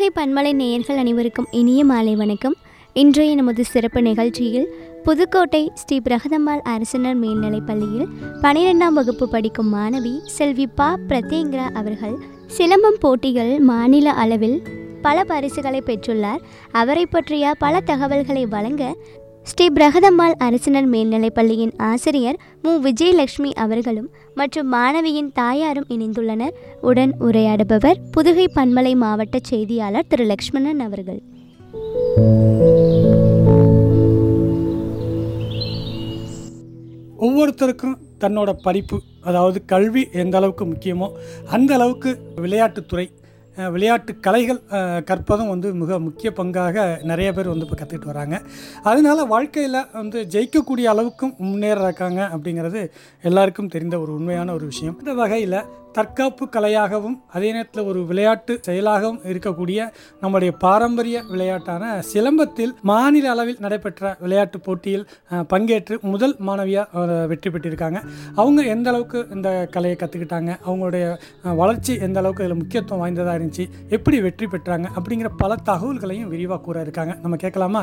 புதுகை பன்மலை நேயர்கள் அனைவருக்கும் இனிய மாலை வணக்கம் இன்றைய நமது சிறப்பு நிகழ்ச்சியில் புதுக்கோட்டை ஸ்ரீ பிரகதம்மாள் அரசினர் மேல்நிலைப் பள்ளியில் பனிரெண்டாம் வகுப்பு படிக்கும் மாணவி செல்வி பா பிரத்யங்கரா அவர்கள் சிலம்பம் போட்டிகள் மாநில அளவில் பல பரிசுகளை பெற்றுள்ளார் அவரை பற்றிய பல தகவல்களை வழங்க ஸ்ரீ பிரகதம்மாள் அரசினர் மேல்நிலைப் பள்ளியின் ஆசிரியர் மு விஜயலட்சுமி அவர்களும் மற்றும் மாணவியின் தாயாரும் இணைந்துள்ளனர் உடன் உரையாடுபவர் புதுகை பன்மலை மாவட்ட செய்தியாளர் திரு லக்ஷ்மணன் அவர்கள் ஒவ்வொருத்தருக்கும் தன்னோட படிப்பு அதாவது கல்வி எந்த அளவுக்கு முக்கியமோ அந்த அளவுக்கு விளையாட்டுத்துறை அஹ், விளையாட்டு கலைகள் அஹ், கற்பதும் வந்து மிக முக்கிய பங்காக நிறைய பேர் வந்து இப்போ கற்றுக்கிட்டு வராங்க அதனால வாழ்க்கையில் வந்து ஜெயிக்கக்கூடிய அளவுக்கும் முன்னேறாங்க அப்படிங்கிறது எல்லாருக்கும் தெரிந்த ஒரு உண்மையான ஒரு விஷயம் இந்த வகையில் தற்காப்பு கலையாகவும் அதே நேரத்தில் ஒரு விளையாட்டு செயலாகவும் இருக்கக்கூடிய நம்முடைய பாரம்பரிய விளையாட்டான சிலம்பத்தில் மாநில அளவில் நடைபெற்ற விளையாட்டு போட்டியில் அஹ், பங்கேற்று முதல் மாணவியாக வெற்றி பெற்றிருக்காங்க அவங்க எந்த அளவுக்கு இந்த கலையை கற்றுக்கிட்டாங்க அவங்களுடைய அஹ், வளர்ச்சி எந்த அளவுக்கு இதில் முக்கியத்துவம் வாய்ந்ததாக இருந்துச்சு எப்படி வெற்றி பெற்றாங்க அப்படிங்கிற பல தகவல்களையும் விரிவாக கூற இருக்காங்க நம்ம கேட்கலாமா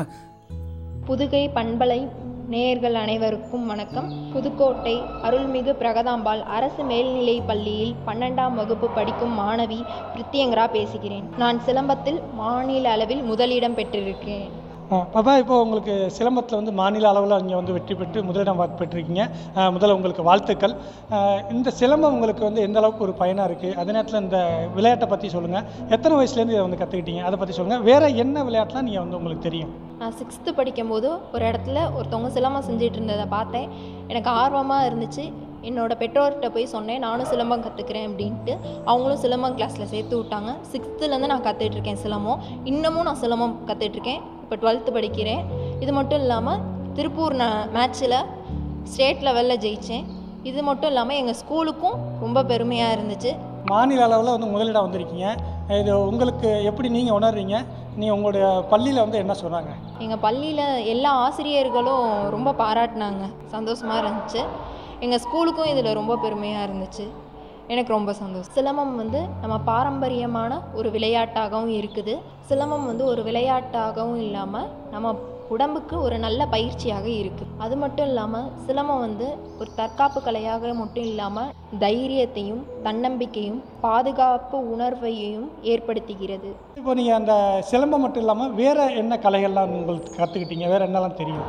புதுகை பண்பலை நேயர்கள் அனைவருக்கும் வணக்கம் புதுக்கோட்டை அருள்மிகு பிரகதாம்பாள் அரசு மேல்நிலைப் பள்ளியில் பன்னெண்டாம் வகுப்பு படிக்கும் மாணவி பிரித்தியங்கரா பேசுகிறேன் நான் சிலம்பத்தில் மாநில அளவில் முதலிடம் பெற்றிருக்கிறேன் பாப்பா இப்போ உங்களுக்கு சிலம்பத்தில் வந்து மாநில அளவில் இங்கே வந்து வெற்றி பெற்று முதலிடம் வா- பெற்றிருக்கீங்க அஹ், முதல்ல உங்களுக்கு வாழ்த்துக்கள் அஹ், இந்த சிலம்பம் உங்களுக்கு வந்து எந்த அளவுக்கு ஒரு பயனாக இருக்குது அதே நேரத்தில் இந்த விளையாட்டை பற்றி சொல்லுங்கள் எத்தனை வயசுலேருந்து இதை வந்து கற்றுக்கிட்டீங்க அதை பற்றி சொல்லுங்கள் வேறு என்ன விளையாட்டுலாம் நீங்கள் வந்து உங்களுக்கு தெரியும் நான் சிக்ஸ்த்து படிக்கும்போது ஒரு இடத்துல ஒருத்தவங்க சிலம்பம் செஞ்சுட்டு இருந்ததை பார்த்தேன் எனக்கு ஆர்வமாக இருந்துச்சு என்னோட பெற்றோர்கிட்ட போய் சொன்னேன் நானும் சிலம்பம் கற்றுக்கிறேன் அப்படின்ட்டு அவங்களும் சிலம்பம் கிளாஸில் சேர்த்து விட்டாங்க சிக்ஸ்த்துலேருந்து நான் கற்றுட்டு இருக்கேன் சிலம்பம் இன்னமும் நான் சிலம்பம் கற்றுட்டு இருக்கேன் இப்போ டுவெல்த்து படிக்கிறேன் இது மட்டும் இல்லாமல் திருப்பூர் நான் மேட்ச்சில் ஸ்டேட் லெவலில் ஜெயித்தேன் இது மட்டும் இல்லாமல் எங்கள் ஸ்கூலுக்கும் ரொம்ப பெருமையாக இருந்துச்சு மாநில அளவில் வந்து முதலிடம் வந்திருக்கீங்க இது உங்களுக்கு எப்படி நீங்கள் உணர்றீங்க நீங்கள் உங்களுடைய பள்ளியில் வந்து என்ன சொன்னாங்க எங்கள் பள்ளியில் எல்லா ஆசிரியர்களும் ரொம்ப பாராட்டினாங்க சந்தோஷமாக இருந்துச்சு எங்கள் ஸ்கூலுக்கும் இதில் ரொம்ப பெருமையாக இருந்துச்சு எனக்கு ரொம்ப சந்தோஷம் சிலம்பம் வந்து நம்ம பாரம்பரியமான ஒரு விளையாட்டாகவும் இருக்குது சிலம்பம் வந்து ஒரு விளையாட்டாகவும் இல்லாமல் நம்ம உடம்புக்கு ஒரு நல்ல பயிற்சியாக இருக்குது அது மட்டும் இல்லாமல் சிலம்பம் வந்து ஒரு தற்காப்பு கலையாக மட்டும் இல்லாமல் தைரியத்தையும் தன்னம்பிக்கையும் பாதுகாப்பு உணர்வையும் ஏற்படுத்துகிறது இப்போ நீங்கள் அந்த சிலம்பம் மட்டும் இல்லாமல் வேறு என்ன கலைகள்லாம் உங்களுக்கு கற்றுக்கிட்டீங்க வேறு என்னெல்லாம் தெரியும்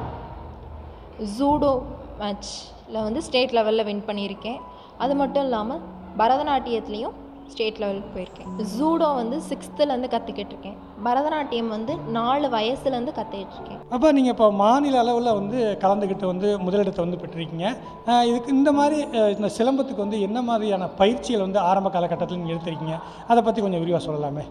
ஜூடோ மேட்ச்சில் வந்து ஸ்டேட் லெவலில் வின் பண்ணியிருக்கேன் அது மட்டும் இல்லாமல் பரதநாட்டியத்துலேயும் ஸ்டேட் லெவலுக்கு போயிருக்கேன் ஜூடோ வந்து சிக்ஸ்த்துலேருந்து கற்றுக்கிட்டு இருக்கேன் பரதநாட்டியம் வந்து நாலு வயசுலேருந்து கற்றுக்கிட்டு இருக்கேன் அப்போ நீங்கள் இப்போ மாநில அளவில் வந்து கலந்துக்கிட்டு வந்து முதலிடத்தை வந்து பெற்றிருக்கீங்க அஹ் இதுக்கு இந்த மாதிரி அஹ் இந்த சிலம்பத்துக்கு வந்து என்ன மாதிரியான பயிற்சிகள் வந்து ஆரம்ப காலகட்டத்தில் நீங்கள் எடுத்திருக்கீங்க அதை பற்றி கொஞ்சம் விரிவாக சொல்லலாமே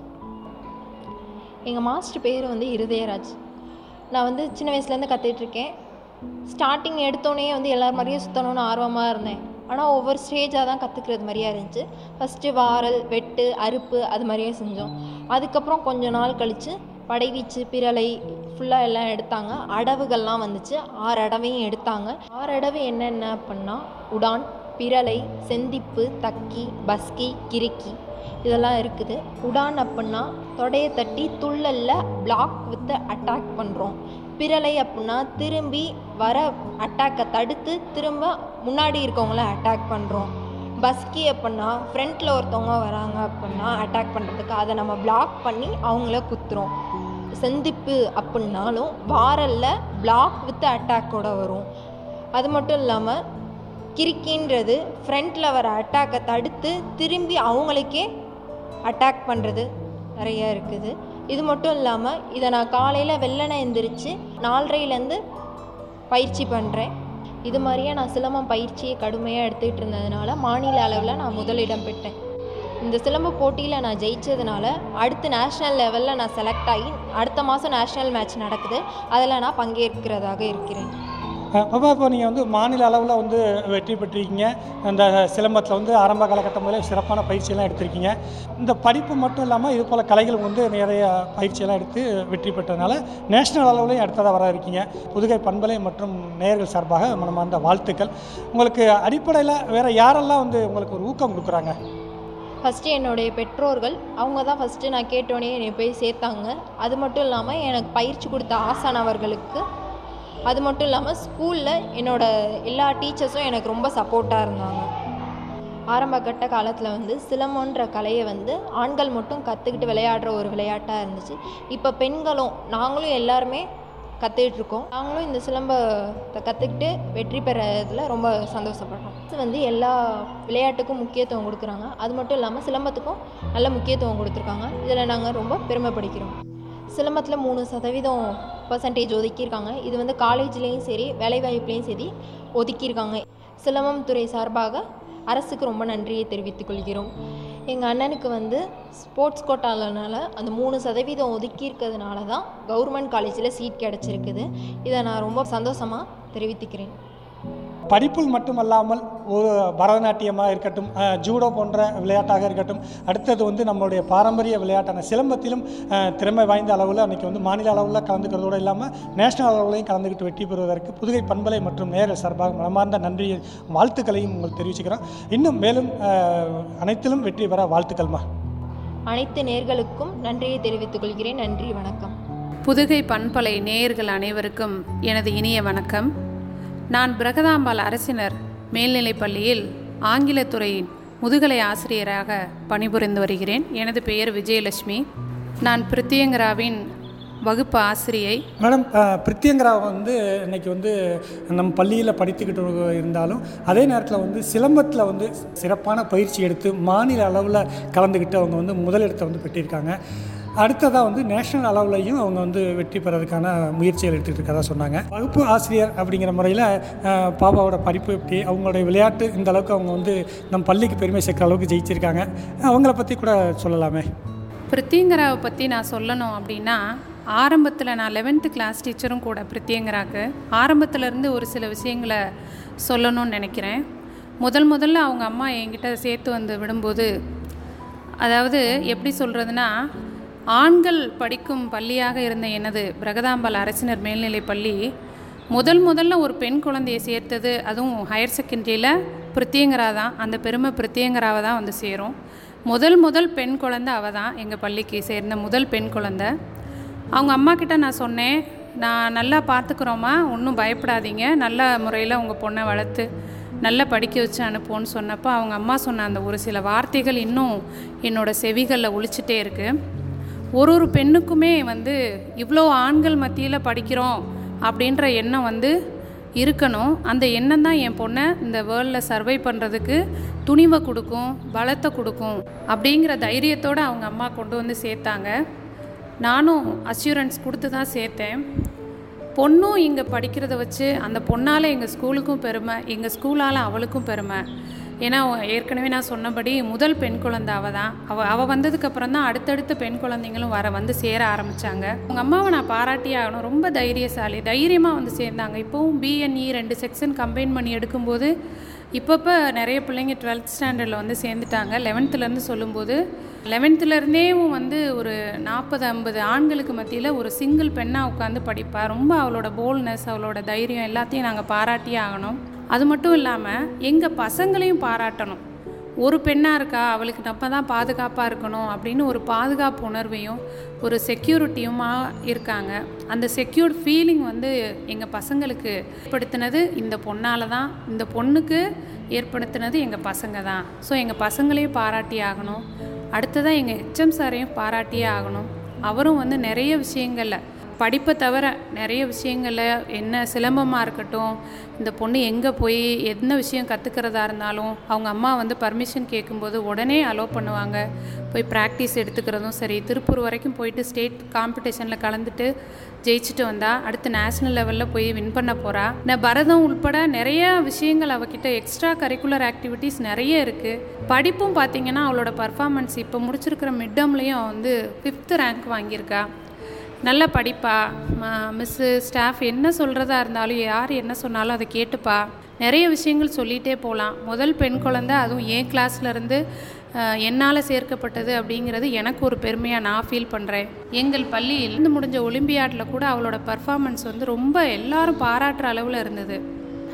எங்கள் மாஸ்டர் பேர் வந்து இருதயராஜ் நான் வந்து சின்ன வயசுலேருந்து கற்றுட்டு இருக்கேன் ஸ்டார்டிங் எடுத்தோடனே வந்து எல்லார் மாதிரியும் சுற்றணும்னு ஆர்வமாக இருந்தேன் ஆனால் ஒவ்வொரு ஸ்டேஜாக தான் கற்றுக்கிறது மாதிரியா இருந்துச்சு ஃபஸ்ட்டு வாரல் வெட்டு அறுப்பு அது மாதிரியே செஞ்சோம் அதுக்கப்புறம் கொஞ்ச நாள் கழித்து படைவீச்சு பிரலை ஃபுல்லாக எல்லாம் எடுத்தாங்க அடவுகள்லாம் வந்துச்சு ஆறு அடவையும் எடுத்தாங்க ஆறு அடவு என்னென்ன அப்படின்னா உடான் பிரலை செந்திப்பு தக்கி பஸ்கி கிறுக்கி இதெல்லாம் இருக்குது உடான் அப்படின்னா தொடையை தட்டி துள்ளல்ல பிளாக் வித் அட்டாக் பண்ணுறோம் பிரலை அப்படின்னா திரும்பி வர அட்டாக்கை தடுத்து திரும்ப முன்னாடி இருக்கவங்கள அட்டாக் பண்ணுறோம் பஸ்கி அப்படின்னா ஃப்ரண்ட்டில் ஒருத்தவங்க வராங்க அப்படின்னா அட்டாக் பண்ணுறதுக்கு அதை நம்ம பிளாக் பண்ணி அவங்கள குத்துறோம் செந்திப்பு அப்படின்னாலும் வாரல்ல பிளாக் வித் அட்டாக்கோட வரும் அது மட்டும் இல்லாமல் கிறுக்கின்றது ஃப்ரண்ட்டில் வர அட்டாக்கை தடுத்து திரும்பி அவங்களுக்கே அட்டாக் பண்ணுறது நிறைய இருக்குது இது மட்டும் இல்லாமல் இதை நான் காலையில் வெள்ளனை எந்திரிச்சு நாலரைலேருந்து பயிற்சி பண்ணுறேன் இது மாதிரியே நான் சிலம்பம் பயிற்சியை கடுமையாக எடுத்துக்கிட்டு இருந்ததுனால மாநில அளவில் நான் முதலிடம் பெற்றேன் இந்த சிலம்ப போட்டியில் நான் ஜெயிச்சதுனால அடுத்து நேஷ்னல் லெவலில் நான் செலக்ட் ஆகி அடுத்த மாதம் நேஷ்னல் மேட்ச் நடக்குது அதில் நான் பங்கேற்கிறதாக இருக்கிறேன் அஹ் பாப்பா இப்போ நீங்கள் வந்து மாநில அளவில் வந்து வெற்றி பெற்றிருக்கீங்க அந்த சிலம்பத்தில் வந்து ஆரம்ப காலகட்டம் முதலே சிறப்பான பயிற்சியெல்லாம் எடுத்திருக்கீங்க இந்த படிப்பு மட்டும் இல்லாமல் இது போல் கலைகள் வந்து நிறைய பயிற்சியெல்லாம் எடுத்து வெற்றி பெற்றதுனால நேஷனல் அளவுலையும் அடுத்ததாக வர இருக்கீங்க புதுகை பண்பலை மற்றும் நேயர்கள் சார்பாக மனமார்ந்த வாழ்த்துக்கள் உங்களுக்கு அடிப்படையில் வேறு யாரெல்லாம் வந்து உங்களுக்கு ஒரு ஊக்கம் கொடுக்குறாங்க ஃபஸ்ட்டு என்னுடைய பெற்றோர்கள் அவங்க தான் ஃபஸ்ட்டு நான் கேட்டோன்னே என்னை போய் சேர்த்தாங்க அது மட்டும் இல்லாமல் எனக்கு பயிற்சி கொடுத்த ஆசான் அவர்களுக்கு அது மட்டும் இல்லாமல் ஸ்கூலில் என்னோட எல்லா டீச்சர்ஸும் எனக்கு ரொம்ப சப்போர்ட்டாக இருந்தாங்க ஆரம்ப கட்ட காலத்தில் வந்து சிலம்பன்ற கலையை வந்து ஆண்கள் மட்டும் கற்றுக்கிட்டு விளையாடுற ஒரு விளையாட்டாக இருந்துச்சு இப்போ பெண்களும் நாங்களும் எல்லாருமே கற்றுக்கிட்டு இருக்கோம் நாங்களும் இந்த சிலம்பத்தை கற்றுக்கிட்டு வெற்றி பெறதில் ரொம்ப சந்தோஷப்படுறோம் இது வந்து எல்லா விளையாட்டுக்கும் முக்கியத்துவம் கொடுக்குறாங்க அது மட்டும் இல்லாமல் சிலம்பத்துக்கும் நல்ல முக்கியத்துவம் கொடுத்துருக்காங்க இதில் நாங்கள் ரொம்ப பெருமைப்படுகிறோம் சிலம்பத்தில் மூணு சதவீதம் பர்சன்டேஜ் ஒதுக்கியிருக்காங்க இது வந்து காலேஜ்லேயும் சரி வேலைவாய்ப்புலேயும் சரி ஒதுக்கியிருக்காங்க சிலம்பம் துறை சார்பாக அரசுக்கு ரொம்ப நன்றியை தெரிவித்துக் கொள்கிறோம் எங்கள் அண்ணனுக்கு வந்து ஸ்போர்ட்ஸ் கோட்டாலனால அந்த மூணு சதவீதம் ஒதுக்கியிருக்கிறதுனால தான் கவர்மெண்ட் காலேஜில் சீட் கிடச்சிருக்குது இதை நான் ரொம்ப சந்தோஷமாக தெரிவித்துக்கிறேன் படிப்பில் மட்டுமல்லாமல் ஒரு பரதநாட்டியமாக இருக்கட்டும் அஹ், ஜூடோ போன்ற விளையாட்டாக இருக்கட்டும் அடுத்தது வந்து நம்மளுடைய பாரம்பரிய விளையாட்டான சிலம்பத்திலும் அஹ், திறமை வாய்ந்த அளவில் அன்றைக்கி வந்து மாநில அளவில் கலந்துக்கிறதோடு இல்லாமல் நேஷனல் அளவுலையும் கலந்துக்கிட்டு வெற்றி பெறுவதற்கு புதுகை பண்பலை மற்றும் நேர சார்பாக மனமார்ந்த நன்றி வாழ்த்துக்களையும் உங்களுக்கு தெரிவிச்சுக்கிறோம் இன்னும் மேலும் அஹ், அனைத்திலும் வெற்றி பெற வாழ்த்துக்கள்மா அனைத்து நேர்களுக்கும் நன்றியை தெரிவித்துக் கொள்கிறேன் நன்றி வணக்கம் புதுகை பண்பலை நேயர்கள் அனைவருக்கும் எனது இனிய வணக்கம் நான் பிரகதாம்பாள் அரசினர் மேல்நிலைப் பள்ளியில் ஆங்கிலத்துறையின் முதுகலை ஆசிரியராக பணிபுரிந்து வருகிறேன் எனது பெயர் விஜயலட்சுமி நான் பிரித்தியங்கராவின் வகுப்பு ஆசிரியை மேடம் அஹ், பிரித்தியங்கரா வந்து இன்னைக்கு வந்து நம் பள்ளியில் படித்துக்கிட்டு இருந்தாலும் அதே நேரத்தில் வந்து சிலம்பத்தில் வந்து சிறப்பான பயிற்சி எடுத்து மாநில அளவில் கலந்துக்கிட்டு அவங்க வந்து முதலிடத்தை வந்து பெற்றிருக்காங்க அடுத்ததாக வந்து நேஷனல் அளவுலையும் அவங்க வந்து வெற்றி பெறதுக்கான முயற்சிகள் எடுத்துகிட்டு இருக்கறதா சொன்னாங்க வகுப்பு ஆசிரியர் அப்படிங்கிற முறையில் அஹ், பாப்பாவோட படிப்பு எப்படி அவங்களுடைய விளையாட்டு இந்த அளவுக்கு அவங்க வந்து நம் பள்ளிக்கு பெருமை சேர்க்குற அளவுக்கு ஜெயிச்சிருக்காங்க அவங்கள பற்றி கூட சொல்லலாமே பிரித்தியங்கராவை பற்றி நான் சொல்லணும் அப்படின்னா ஆரம்பத்தில் நான் லெவன்த்து கிளாஸ் டீச்சரும் கூட பிரித்தியங்கராக்கு ஆரம்பத்துலேருந்து ஒரு சில விஷயங்களை சொல்லணும்னு நினைக்கிறேன் முதல் முதல்ல அவங்க அம்மா என்கிட்ட சேர்த்து வந்து விடும்போது அதாவது எப்படி சொல்கிறதுனா ஆண்கள் படிக்கும் பள்ளியாக இருந்த எனது பிரகதாம்பாள் அரசினர் மேல்நிலைப் பள்ளி முதல் முதல்ல ஒரு பெண் குழந்தையை சேர்த்தது அதுவும் ஹையர் செகண்டரியில் பிரித்தியங்கரா தான் அந்த பெருமை பிரித்தியங்கராவை தான் வந்து சேரும் முதல் முதல் பெண் குழந்தை அவள் தான் எங்கள் பள்ளிக்கு சேர்ந்த முதல் பெண் குழந்தை அவங்க அம்மா கிட்ட நான் சொன்னேன் நான் நல்லா பார்த்துக்குறோம்மா ஒன்றும் பயப்படாதீங்க நல்ல முறையில் உங்கள் பொண்ணை வளர்த்து நல்லா படிக்க வச்சு அனுப்புவோன்னு சொன்னப்போ அவங்க அம்மா சொன்ன அந்த ஒரு சில வார்த்தைகள் இன்னும் என்னோட செவிகளில் ஒழிச்சிட்டே இருக்குது ஒரு ஒரு பெண்ணுக்குமே வந்து இவ்வளோ ஆண்கள் மத்தியில் படிக்கிறோம் அப்படின்ற எண்ணம் வந்து இருக்கணும் அந்த எண்ணம் தான் என் பொண்ணை இந்த வேர்ல்டில் சர்வை பண்ணுறதுக்கு துணிவை கொடுக்கும் பலத்தை கொடுக்கும் அப்படிங்கிற தைரியத்தோடு அவங்க அம்மா கொண்டு வந்து சேர்த்தாங்க நானும் அஷ்யூரன்ஸ் கொடுத்து தான் சேர்த்தேன் பொண்ணும் இங்கே படிக்கிறத வச்சு அந்த பொண்ணால் எங்கள் ஸ்கூலுக்கும் பெருமை எங்கள் ஸ்கூலால் அவளுக்கும் பெருமை ஏன்னா அவ- ஏற்கனவே நான் சொன்னபடி முதல் பெண் குழந்தை அவள் தான் அவள் அவள் வந்ததுக்கப்புறம் தான் அடுத்தடுத்த பெண் குழந்தைங்களும் வர வந்து சேர ஆரம்பித்தாங்க அவங்க அம்மாவை நான் பாராட்டியே ஆகணும் ரொம்ப தைரியசாலி தைரியமாக வந்து சேர்ந்தாங்க இப்போவும் பிஎன்இ ரெண்டு செக்ஷன் கம்பைன் பண்ணி எடுக்கும்போது இப்பப்போ நிறைய பிள்ளைங்க டுவெல்த் ஸ்டாண்டர்டில் வந்து சேர்ந்துட்டாங்க லெவன்த்துலேருந்து சொல்லும்போது லெவன்த்துலேருந்தேவும் வந்து ஒரு நாற்பது ஐம்பது ஆண்களுக்கு மத்தியில் ஒரு சிங்கிள் பெண்ணாக உட்காந்து படிப்பா ரொம்ப அவளோட போல்னஸ் அவளோட தைரியம் எல்லாத்தையும் நாங்கள் பாராட்டியே ஆகணும் அது மட்டும் இல்லாமல் எங்கள் பசங்களையும் பாராட்டணும் ஒரு பெண்ணாக இருக்கா அவளுக்கு நம்ம தான் பாதுகாப்பாக இருக்கணும் அப்படின்னு ஒரு பாதுகாப்பு உணர்வையும் ஒரு செக்யூரிட்டியுமா இருக்காங்க அந்த செக்யூர்ட் ஃபீலிங் வந்து எங்கள் பசங்களுக்கு ஏற்படுத்தினது இந்த பொண்ணால் தான் இந்த பொண்ணுக்கு ஏற்படுத்தினது எங்கள் பசங்க தான் ஸோ எங்கள் பசங்களையும் பாராட்டி ஆகணும் அடுத்ததாக எங்கள் ஹெச்எம் சாரையும் பாராட்டியே ஆகணும் அவரும் வந்து நிறைய விஷயங்களில் படிப்பை தவிர நிறைய விஷயங்களில் என்ன சிலம்பமாக இருக்கட்டும் இந்த பொண்ணு எங்கே போய் என்ன விஷயம் கற்றுக்கிறதா இருந்தாலும் அவங்க அம்மா வந்து பர்மிஷன் கேட்கும்போது உடனே அலோவ் பண்ணுவாங்க போய் ப்ராக்டிஸ் எடுத்துக்கிறதும் சரி திருப்பூர் வரைக்கும் போயிட்டு ஸ்டேட் காம்படிஷனில் கலந்துட்டு ஜெயிச்சுட்டு வந்தா அடுத்து நேஷ்னல் லெவலில் போய் வின் பண்ண போகிறா இந்த பரதம் உள்பட நிறைய விஷயங்கள் அவகிட்ட எக்ஸ்ட்ரா கரிக்குலர் ஆக்டிவிட்டீஸ் நிறைய இருக்குது படிப்பும் பார்த்தீங்கன்னா அவளோட பர்ஃபார்மன்ஸ் இப்போ முடிச்சிருக்கிற மிட்டம்லேயும் வந்து ஃபிஃப்த்து ரேங்க் வாங்கியிருக்கா நல்லா படிப்பா மிஸ்ஸு ஸ்டாஃப் என்ன சொல்கிறதா இருந்தாலும் யார் என்ன சொன்னாலும் அதை கேட்டுப்பா நிறைய விஷயங்கள் சொல்லிகிட்டே போகலாம் முதல் பெண் குழந்தை அதுவும் என் கிளாஸ்லேருந்து என்னால் சேர்க்கப்பட்டது அப்படிங்கிறது எனக்கு ஒரு பெருமையாக நான் ஃபீல் பண்ணுறேன் எங்கள் பள்ளியில் இருந்து முடிஞ்ச ஒலிம்பியாடில் கூட அவளோட பர்ஃபார்மன்ஸ் வந்து ரொம்ப எல்லாரும் பாராட்டுற அளவில் இருந்தது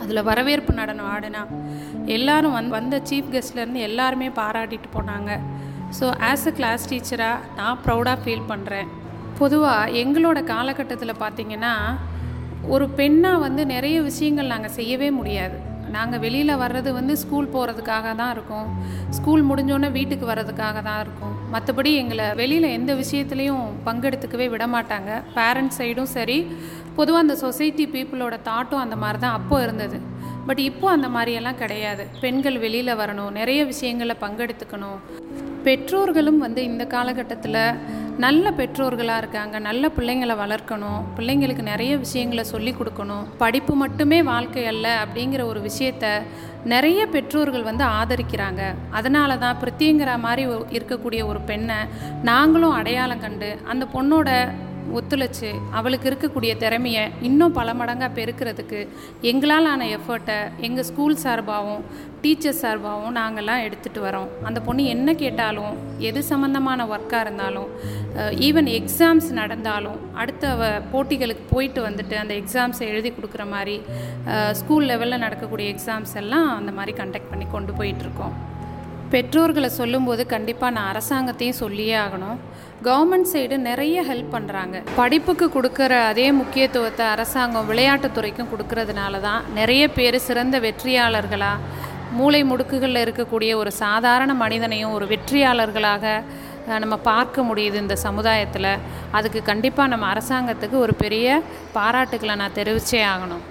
அதில் வரவேற்பு நடனம் ஆடினா எல்லாரும் வந்து வந்த சீஃப் கெஸ்ட்லேருந்து எல்லாருமே பாராட்டிட்டு போனாங்க ஸோ ஆஸ் அ கிளாஸ் டீச்சராக நான் ப்ரௌடாக ஃபீல் பண்ணுறேன் பொதுவாக எங்களோட காலகட்டத்தில் பார்த்திங்கன்னா ஒரு பெண்ணாக வந்து நிறைய விஷயங்கள் நாங்கள் செய்யவே முடியாது நாங்கள் வெளியில் வர்றது வந்து ஸ்கூல் போகிறதுக்காக தான் இருக்கும் ஸ்கூல் முடிஞ்சோடனே வீட்டுக்கு வர்றதுக்காக தான் இருக்கும் மற்றபடி எங்களை வெளியில் எந்த விஷயத்துலையும் பங்கெடுத்துக்கவே விட மாட்டாங்க பேரண்ட்ஸ் சைடும் சரி பொதுவாக அந்த சொசைட்டி பீப்புளோட தாட்டும் அந்த மாதிரி தான் அப்போ இருந்தது பட் இப்போ அந்த மாதிரியெல்லாம் கிடையாது பெண்கள் வெளியில் வரணும் நிறைய விஷயங்களில் பங்கெடுத்துக்கணும் பெற்றோர்களும் வந்து இந்த காலகட்டத்தில் நல்ல பெற்றோர்களாக இருக்காங்க நல்ல பிள்ளைங்களை வளர்க்கணும் பிள்ளைங்களுக்கு நிறைய விஷயங்களை சொல்லி கொடுக்கணும் படிப்பு மட்டுமே வாழ்க்கை அல்ல அப்படிங்கிற ஒரு விஷயத்த நிறைய பெற்றோர்கள் வந்து ஆதரிக்கிறாங்க அதனால தான் பிரித்திங்கிற மாதிரி ஒ- இருக்கக்கூடிய ஒரு பெண்ணை நாங்களும் அடையாளம் கண்டு அந்த பொண்ணோட ஒத்துழைச்சு அவளுக்கு இருக்கக்கூடிய திறமையை இன்னும் பல மடங்காக பெருக்கிறதுக்கு எங்களால் ஆன எஃபர்ட்டை எங்கள் ஸ்கூல் சார்பாகவும் டீச்சர் சார்பாகவும் நாங்கள்லாம் எடுத்துகிட்டு வரோம் அந்த பொண்ணு என்ன கேட்டாலும் எது சம்மந்தமான ஒர்க்காக இருந்தாலும் ஈவன் எக்ஸாம்ஸ் நடந்தாலும் அடுத்த அவ போட்டிகளுக்கு போயிட்டு வந்துட்டு அந்த எக்ஸாம்ஸை எழுதி கொடுக்குற மாதிரி ஸ்கூல் லெவலில் நடக்கக்கூடிய எக்ஸாம்ஸ் எல்லாம் அந்த மாதிரி கண்டக்ட் பண்ணி கொண்டு போயிட்டுருக்கோம் பெற்றோர்களை சொல்லும்போது கண்டிப்பாக நான் அரசாங்கத்தையும் சொல்லியே ஆகணும் கவர்மெண்ட் சைடு நிறைய ஹெல்ப் பண்ணுறாங்க படிப்புக்கு கொடுக்குற அதே முக்கியத்துவத்தை அரசாங்கம் விளையாட்டுத்துறைக்கும் கொடுக்கறதுனால தான் நிறைய பேர் சிறந்த வெற்றியாளர்களாக மூளை முடுக்குகளில் இருக்கக்கூடிய ஒரு சாதாரண மனிதனையும் ஒரு வெற்றியாளர்களாக அஹ், நம்ம பார்க்க முடியுது இந்த சமுதாயத்தில் அதுக்கு கண்டிப்பாக நம்ம அரசாங்கத்துக்கு ஒரு பெரிய பாராட்டுக்களை நான் தெரிவிச்சே ஆகணும்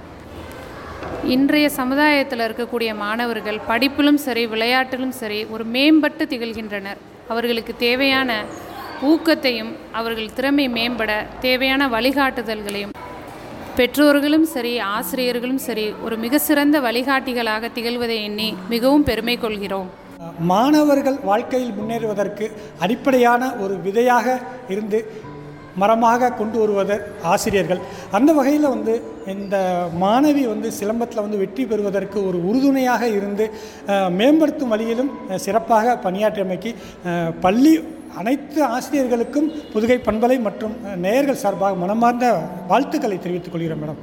இன்றைய சமுதாயத்தில் இருக்கக்கூடிய மாணவர்கள் படிப்பிலும் சரி விளையாட்டிலும் சரி ஒரு மேம்பட்டு திகழ்கின்றனர் அவர்களுக்கு தேவையான ஊக்கத்தையும் அவர்கள் திறமை மேம்பட தேவையான வழிகாட்டுதல்களையும் பெற்றோர்களும் சரி ஆசிரியர்களும் சரி ஒரு மிக சிறந்த வழிகாட்டிகளாக திகழ்வதை எண்ணி மிகவும் பெருமை கொள்கிறோம் மாணவர்கள் வாழ்க்கையில் முன்னேறுவதற்கு அடிப்படையான ஒரு விதையாக இருந்து மரமாக கொண்டு வருவதர் ஆசிரியர்கள் அந்த வகையில் வந்து இந்த மாணவி வந்து சிலம்பத்தில் வந்து வெற்றி பெறுவதற்கு ஒரு உறுதுணையாக இருந்து அஹ், மேம்படுத்தும் வழியிலும் அஹ், சிறப்பாக பணியாற்றியமைக்கு அஹ், பள்ளி அனைத்து ஆசிரியர்களுக்கும் புதுகை பண்பலை மற்றும் அஹ், நேயர்கள் சார்பாக மனமார்ந்த வாழ்த்துக்களை தெரிவித்துக் கொள்கிறேன் மேடம்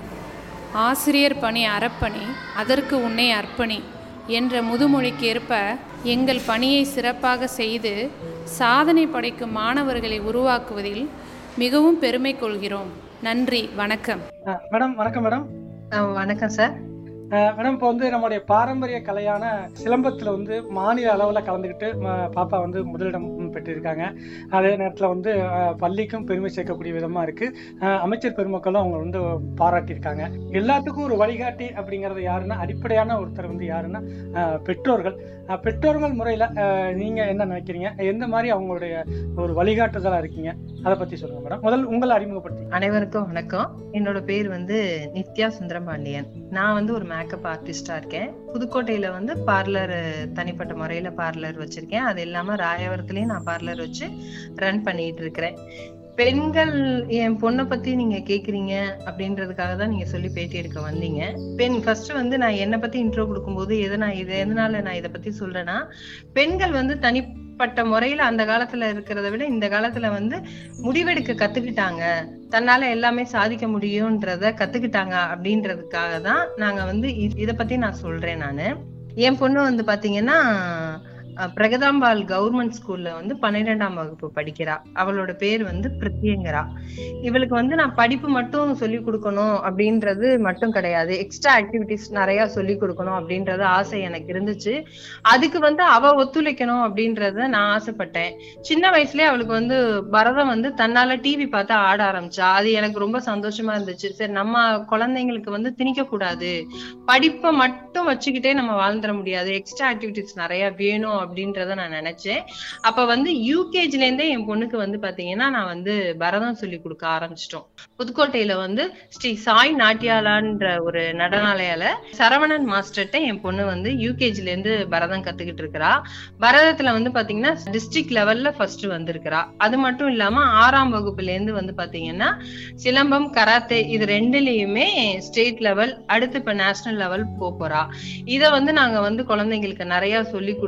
ஆசிரியர் பணி அறப்பணி அதற்கு உன்னை அர்ப்பணி என்ற முதுமொழிக்கேற்ப எங்கள் பணியை சிறப்பாக செய்து சாதனை படைக்கும் மாணவர்களை உருவாக்குவதில் மிகவும் பெருமை கொள்கிறோம் நன்றி வணக்கம் அஹ், மேடம் வணக்கம் மேடம் ஆ, வணக்கம் சார் அஹ் மேடம் இப்போ வந்து நம்முடைய பாரம்பரிய கலையான சிலம்பத்தில் வந்து மாநில அளவில் கலந்துக்கிட்டு ம- பாப்பா வந்து முதலிடம் பெற்றிருக்காங்க அதே நேரத்தில் வந்து அஹ், பள்ளிக்கும் பெருமை சேர்க்கக்கூடிய விதமாக இருக்குது அமைச்சர் பெருமக்களும் அவங்க வந்து பாராட்டியிருக்காங்க எல்லாத்துக்கும் ஒரு வழிகாட்டி அப்படிங்கிறது யாருன்னா அடிப்படையான ஒருத்தர் வந்து யாருன்னா அஹ், பெற்றோர்கள் அஹ், பெற்றோர்கள் முறையில் நீங்கள் என்ன நினைக்கிறீங்க எந்த மாதிரி அவங்களுடைய ஒரு வழிகாட்டுதலாக இருக்கீங்க அதை பற்றி சொல்லுங்கள் மேடம் முதல் உங்களை அறிமுகப்படுத்தி அனைவருக்கும் வணக்கம் என்னோட பேர் வந்து நித்யா சுந்தரபாண்டியன் நான் வந்து ஒரு மேக்கப் ஆர்டிஸ்டா இருக்கேன் புதுக்கோட்டையில வந்து பார்லர் தனிப்பட்ட முறையில பார்லர் வச்சிருக்கேன் அது இல்லாம ராயவரத்துலயும் நான் பார்லர் வச்சு ரன் பண்ணிட்டு இருக்கிறேன் பெண்கள் என் பொண்ணை பத்தி நீங்க கேக்குறீங்க அப்படின்றதுக்காக தான் நீங்க சொல்லி பேட்டி எடுக்க வந்தீங்க பெண் ஃபர்ஸ்ட் வந்து நான் என்னை பத்தி இன்ட்ரோ கொடுக்கும்போது எதை நான் இது எதனால நான் இதை பத்தி சொல்றேன்னா பெண்கள் வந்து தனிப்பட்ட முறையில அந்த காலத்துல இருக்கிறத விட இந்த காலத்துல வந்து முடிவெடுக்க கத்துக்கிட்டாங்க தன்னால எல்லாமே சாதிக்க முடியும்ன்றத கத்துக்கிட்டாங்க அப்படின்றதுக்காக தான் நாங்க வந்து இ- இத பத்தி நான் சொல்றேன் நானு என் பொண்ணு வந்து பாத்தீங்கன்னா அஹ், பிரகதாம்பாள் கவர்மெண்ட் ஸ்கூல்ல வந்து பன்னிரெண்டாம் வகுப்பு படிக்கிறா அவளோட பேர் வந்து பிரித்தியங்கரா இவளுக்கு வந்து நான் படிப்பு மட்டும் சொல்லி கொடுக்கணும் அப்படின்றது மட்டும் கிடையாது எக்ஸ்ட்ரா ஆக்டிவிட்டிஸ் நிறைய சொல்லி கொடுக்கணும் அப்படின்றது ஆசை எனக்கு இருந்துச்சு அதுக்கு வந்து அவ ஒத்துழைக்கணும் அப்படின்றத நான் ஆசைப்பட்டேன் சின்ன வயசுலயே அவளுக்கு வந்து பரதம் வந்து தன்னால டிவி பார்த்து ஆட ஆரம்பிச்சா அது எனக்கு ரொம்ப சந்தோஷமா இருந்துச்சு சரி நம்ம குழந்தைங்களுக்கு வந்து திணிக்க கூடாது படிப்பை மட்டும் வச்சுக்கிட்டே நம்ம வாழ்ந்துட முடியாது எக்ஸ்ட்ரா ஆக்டிவிட்டிஸ் நிறைய வேணும் அப்படின்றத நான் நினைச்சேன் அப்ப வந்து யூகேஜ்ல இருந்தே என் பொண்ணுக்கு வந்து பாத்தீங்கன்னா நான் வந்து பரதம் சொல்லி கொடுக்க ஆரம்பிச்சிட்டோம் புதுக்கோட்டையில வந்து ஸ்ரீ சாய் நாட்டியாலான்ற ஒரு நடனாலயால சரவணன் மாஸ்டர்கிட்ட என் பொண்ணு வந்து யூகேஜ்ல இருந்து பரதம் கத்துக்கிட்டு இருக்கிறா பரதத்துல வந்து பாத்தீங்கன்னா டிஸ்ட்ரிக்ட் லெவல்ல ஃபர்ஸ்ட் வந்திருக்கிறா அது மட்டும் இல்லாம ஆறாம் வகுப்புல இருந்து வந்து பாத்தீங்கன்னா சிலம்பம் கராத்தே இது ரெண்டுலயுமே ஸ்டேட் லெவல் அடுத்து இப்ப நேஷனல் லெவல் போறா இத வந்து நாங்க வந்து குழந்தைங்களுக்கு நிறைய சொல்லி கொடுத்து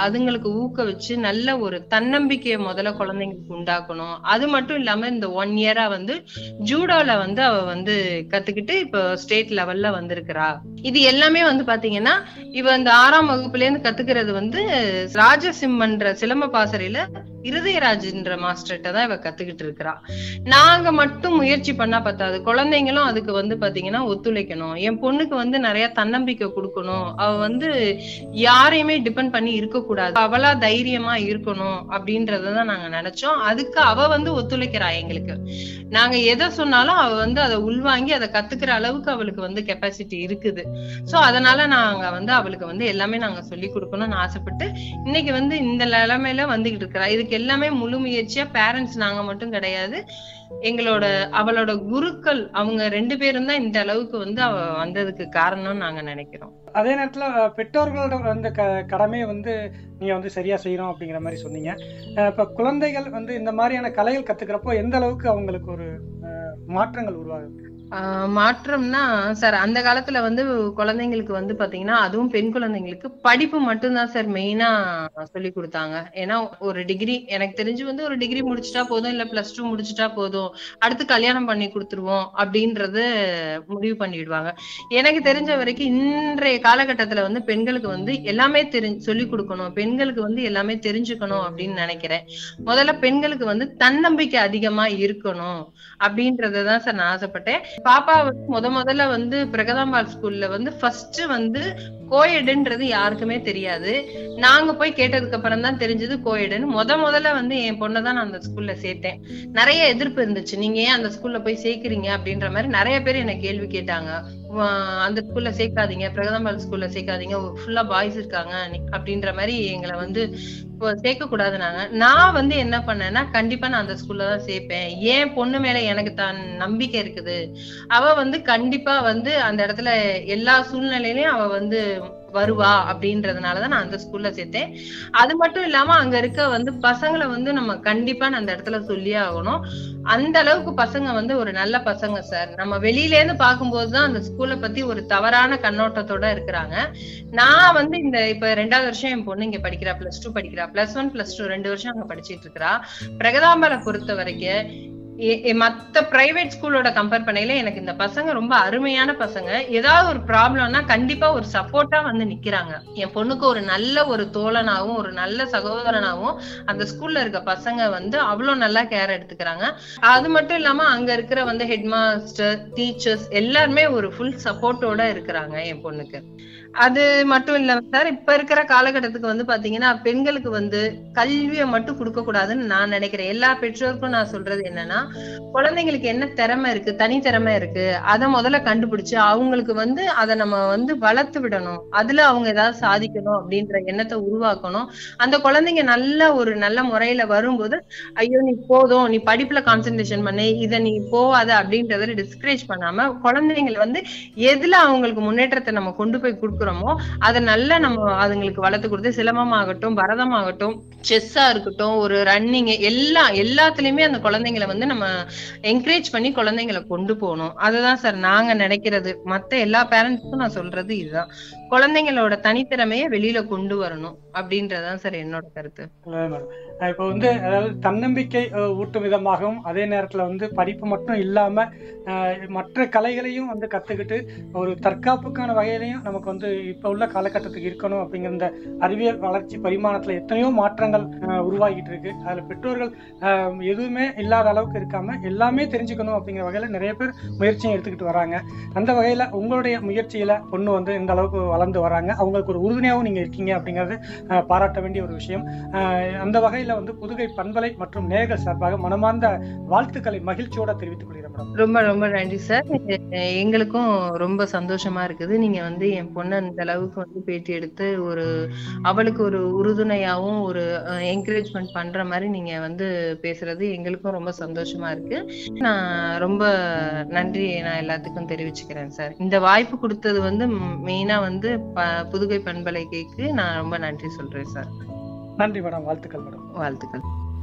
அதுங்களுக்கு ஊக்குவிச்சு நல்ல ஒரு தன்னம்பிக்கையை முதல்ல குழந்தைங்களுக்கு உண்டாக்கணும் அது மட்டும் இல்லாம இந்த ஒன் இயரா வந்து ஜூடோல வந்து அவ வந்து கத்துக்கிட்டு இப்போ ஸ்டேட் லெவல்ல வந்திருக்கிறா இது எல்லாமே வந்து பாத்தீங்கன்னா இவ இந்த ஆறாம் வகுப்புல இருந்து கத்துக்கிறது வந்து ராஜசிம்மன்ற சிலம்ப பாசறையில இருதயராஜ்ன்ற மாஸ்டர்கிட்ட தான் இவ கத்துக்கிட்டு இருக்கிறா நாங்க மட்டும் முயற்சி பண்ணா பத்தாது குழந்தைங்களும் அதுக்கு வந்து பாத்தீங்கன்னா ஒத்துழைக்கணும் என் பொண்ணுக்கு வந்து நிறைய தன்னம்பிக்கை கொடுக்கணும் அவ வந்து யாரையுமே டிபெண்ட் பண்ணி இருக்க கூடாது அவளா தைரியமா இருக்கணும் அப்படின்றதான் நாங்க நினைச்சோம் அதுக்கு அவ வந்து ஒத்துழைக்கிறா எங்களுக்கு நாங்க எதை சொன்னாலும் அவ வந்து அதை உள்வாங்கி அதை கத்துக்கிற அளவுக்கு அவளுக்கு வந்து கெப்பாசிட்டி இருக்குது சோ அதனால நாங்க வந்து அவளுக்கு வந்து எல்லாமே நாங்க சொல்லி கொடுக்கணும்னு ஆசைப்பட்டு இன்னைக்கு வந்து இந்த நிலைமையில வந்துகிட்டு இருக்கிறா இதுக்கு எல்லாமே முழு முயற்சியா பேரண்ட்ஸ் நாங்க மட்டும் கிடையாது எங்களோட அவளோட குருக்கள் அவங்க ரெண்டு பேரும் தான் இந்த அளவுக்கு வந்து அவ வந்ததுக்கு காரணம்னு நாங்க நினைக்கிறோம் அதே நேரத்தில் பெற்றோர்களோட வந்து க கடமையை வந்து நீங்கள் வந்து சரியாக செய்யணும் அப்படிங்கிற மாதிரி சொன்னீங்க இப்போ குழந்தைகள் வந்து இந்த மாதிரியான கலைகள் கற்றுக்கிறப்போ எந்த அளவுக்கு அவங்களுக்கு ஒரு அஹ், மாற்றங்கள் உருவாகுது ஆஹ் மாற்றம்னா சார் அந்த காலத்துல வந்து குழந்தைங்களுக்கு வந்து பாத்தீங்கன்னா அதுவும் பெண் குழந்தைங்களுக்கு படிப்பு மட்டும்தான் சார் மெயினா சொல்லி கொடுத்தாங்க ஏன்னா ஒரு டிகிரி எனக்கு தெரிஞ்சு வந்து ஒரு டிகிரி முடிச்சுட்டா போதும் இல்ல பிளஸ் டூ முடிச்சுட்டா போதும் அடுத்து கல்யாணம் பண்ணி கொடுத்துருவோம் அப்படின்றத முடிவு பண்ணிடுவாங்க எனக்கு தெரிஞ்ச வரைக்கும் இன்றைய காலகட்டத்துல வந்து பெண்களுக்கு வந்து எல்லாமே தெரிஞ்சு சொல்லி கொடுக்கணும் பெண்களுக்கு வந்து எல்லாமே தெரிஞ்சுக்கணும் அப்படின்னு நினைக்கிறேன் முதல்ல பெண்களுக்கு வந்து தன்னம்பிக்கை அதிகமா இருக்கணும் அப்படின்றதான் சார் நான் ஆசைப்பட்டேன் பாப்பா வந்து முத முதல்ல வந்து பிரகதாம்பாள் ஸ்கூல்ல வந்து ஃபர்ஸ்ட் வந்து கோயடுன்றது யாருக்குமே தெரியாது நாங்க போய் கேட்டதுக்கு அப்புறம் தான் தெரிஞ்சது கோயடுன்னு முத முதல்ல வந்து என் பொண்ணை தான் நான் அந்த ஸ்கூல்ல சேர்த்தேன் நிறைய எதிர்ப்பு இருந்துச்சு நீங்க ஏன் அந்த ஸ்கூல்ல போய் சேர்க்கிறீங்க அப்படின்ற மாதிரி நிறைய பேர் என்ன கேள்வி கேட்டாங்க உம் அந்த ஸ்கூல்ல சேர்க்காதீங்க பிரகதாம்பாள் ஸ்கூல்ல சேர்க்காதீங்க ஃபுல்லா பாய்ஸ் இருக்காங்க நீ- அப்படின்ற மாதிரி எங்களை வந்து இப்போ சேர்க்க கூடாதுனாங்க நான் வந்து என்ன பண்ணேன்னா கண்டிப்பா நான் அந்த ஸ்கூல்ல தான் சேர்ப்பேன் ஏன் பொண்ணு மேல எனக்கு தான் நம்பிக்கை இருக்குது அவ வந்து கண்டிப்பா வந்து அந்த இடத்துல எல்லா சூழ்நிலையிலயும் அவ வந்து வருவா அப்படின்றதுனாலதான் நான் அந்த ஸ்கூல்ல சேர்த்தேன் அது மட்டும் இல்லாம அங்க இருக்க வந்து பசங்களை வந்து நம்ம கண்டிப்பா நான் அந்த இடத்துல சொல்லியே ஆகணும் அந்த அளவுக்கு பசங்க வந்து ஒரு நல்ல பசங்க சார் நம்ம வெளியில இருந்து பார்க்கும்போதுதான் அந்த ஸ்கூலை பத்தி ஒரு தவறான கண்ணோட்டத்தோட இருக்கிறாங்க நான் வந்து இந்த இப்ப ரெண்டாவது வருஷம் என் பொண்ணு இங்க படிக்கிறா பிளஸ் டூ படிக்கிறா பிளஸ் ஒன் பிளஸ் டூ ரெண்டு வருஷம் அங்க படிச்சிட்டு இருக்கிறா பிரகதாம்பலை பொறுத்த வரைக்கும் எ- எ- மத்த பிரைவேட் ஸ்கூலோட கம்பேர் பண்ணையில எனக்கு இந்த பசங்க ரொம்ப அருமையான பசங்க ஏதாவது ஒரு ப்ராப்ளம்னா கண்டிப்பா ஒரு சப்போர்ட்டா வந்து நிக்கிறாங்க என் பொண்ணுக்கு ஒரு நல்ல ஒரு தோழனாவும் ஒரு நல்ல சகோதரனாவும் அந்த ஸ்கூல்ல இருக்க பசங்க வந்து அவ்வளவு நல்லா கேர் எடுத்துக்கிறாங்க அது மட்டும் இல்லாம அங்க இருக்கிற வந்து ஹெட் மாஸ்டர் டீச்சர்ஸ் எல்லாருமே ஒரு ஃபுல் சப்போர்ட்டோட இருக்கிறாங்க என் பொண்ணுக்கு அது மட்டும் இல்ல சார் இப்ப இருக்கிற காலகட்டத்துக்கு வந்து பாத்தீங்கன்னா பெண்களுக்கு வந்து கல்வியை மட்டும் கொடுக்க கூடாதுன்னு நான் நினைக்கிறேன் எல்லா பெற்றோருக்கும் நான் சொல்றது என்னன்னா குழந்தைங்களுக்கு என்ன திறமை இருக்கு தனி திறமை இருக்கு அதை முதல்ல கண்டுபிடிச்சு அவங்களுக்கு வந்து அதை நம்ம வந்து வளர்த்து விடணும் அதுல அவங்க ஏதாவது சாதிக்கணும் அப்படின்ற எண்ணத்தை உருவாக்கணும் அந்த குழந்தைங்க நல்ல ஒரு நல்ல முறையில வரும்போது ஐயோ நீ போதும் நீ படிப்புல கான்சென்ட்ரேஷன் பண்ணு இதை நீ போவாத அப்படின்றத டிஸ்கரேஜ் பண்ணாம குழந்தைங்களை வந்து எதுல அவங்களுக்கு முன்னேற்றத்தை நம்ம கொண்டு போய் கொடுக்குறோமோ அதை நல்லா நம்ம அதுங்களுக்கு வளர்த்து கொடுத்து சிலம்பமாகட்டும் பரதமாகட்டும் செஸ்ஸா இருக்கட்டும் ஒரு ரன்னிங் எல்லா எல்லாத்துலயுமே அந்த குழந்தைங்களை வந்து நம்ம என்கரேஜ் பண்ணி குழந்தைங்களை கொண்டு போகணும் அதுதான் சார் நாங்க நினைக்கிறது மத்த எல்லா பேரண்ட்ஸுக்கும் நான் சொல்றது இதுதான் குழந்தைங்களோட தனித்திறமைய வெளியில கொண்டு வரணும் அப்படின்றதுதான் சார் என்னோட கருத்து அதான் மேடம் அஹ் இப்போ வந்து அதாவது தன்னம்பிக்கை அஹ், ஊட்டும் விதமாகவும் அதே நேரத்தில் வந்து படிப்பு மட்டும் இல்லாமல் மற்ற கலைகளையும் வந்து கற்றுக்கிட்டு ஒரு தற்காப்புக்கான வகையிலையும் நமக்கு வந்து இப்போ உள்ள காலகட்டத்துக்கு இருக்கணும் அப்படிங்கிற இந்த அறிவியல் வளர்ச்சி பரிமாணத்தில் எத்தனையோ மாற்றங்கள் அஹ், உருவாகிட்டு இருக்கு அதில் பெற்றோர்கள் அஹ், எதுவுமே இல்லாத அளவுக்கு இருக்காமல் எல்லாமே தெரிஞ்சுக்கணும் அப்படிங்கிற வகையில் நிறைய பேர் முயற்சியும் எடுத்துக்கிட்டு வராங்க அந்த வகையில் உங்களுடைய முயற்சியில் பொண்ணு வந்து இந்த அளவுக்கு வளர்ந்து வராங்க அவங்களுக்கு ஒரு உறுதுணையாகவும் நீங்கள் இருக்கீங்க அப்படிங்கிறது அஹ், பாராட்ட வேண்டிய ஒரு விஷயம் அஹ், அந்த வகையில் வந்து புதுகை பண்பலை மற்றும் நேயர்கள் சார்பாக மனமார்ந்த வாழ்த்துக்களை மகிழ்ச்சியோட தெரிவித்துக் கொள்கிறேன் மேடம் ரொம்ப ரொம்ப நன்றி சார் எங்களுக்கும் ரொம்ப சந்தோஷமா இருக்குது நீங்க வந்து என் பொண்ணை அந்த அளவுக்கு வந்து பேட்டி எடுத்து ஒரு அவளுக்கு ஒரு உறுதுணையாவும் ஒரு என்கரேஜ்மெண்ட் பண்ற மாதிரி நீங்க வந்து பேசுறது எங்களுக்கும் ரொம்ப சந்தோஷமா இருக்கு நான் ரொம்ப நன்றி நான் எல்லாத்துக்கும் தெரிவிச்சுக்கிறேன் சார் இந்த வாய்ப்பு கொடுத்தது வந்து மெயினா வந்து ப- புதுகை பண்பலைக்கு நான் ரொம்ப நன்றி சொல்றேன் சார் நன்றி மேடம் வாழ்த்துக்கள் மேடம் வாழ்த்துக்கள்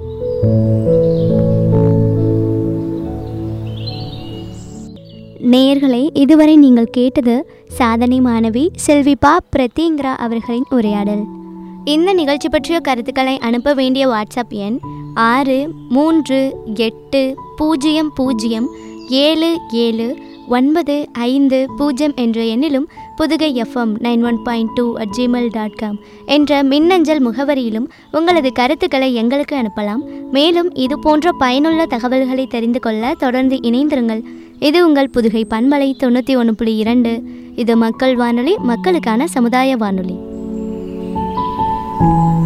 நேயர்களே இதுவரை நீங்கள் கேட்டது சாதனை மாணவி செல்வி பா பிரத்யங்கரா அவர்களின் உரையாடல் இந்த நிகழ்ச்சி பற்றிய கருத்துக்களை அனுப்ப வேண்டிய வாட்ஸ்அப் எண் ஆறு மூன்று எட்டு பூஜ்ஜியம் பூஜ்ஜியம் ஏழு ஏழு ஒன்பது ஐந்து பூஜ்ஜியம் என்ற எண்ணிலும் Pudugai F M nine one point two at Gmail dot com என்ற மின்னஞ்சல் முகவரியிலும் உங்களது கருத்துக்களை எங்களுக்கு அனுப்பலாம் மேலும் இது போன்ற பயனுள்ள தகவல்களை தெரிந்து கொள்ள தொடர்ந்து இணைந்திருங்கள் இது உங்கள் புதுகை பண்பலை தொண்ணூற்றி ஒன்று புள்ளி இரண்டு இது மக்கள் வானொலி மக்களுக்கான சமுதாய வானொலி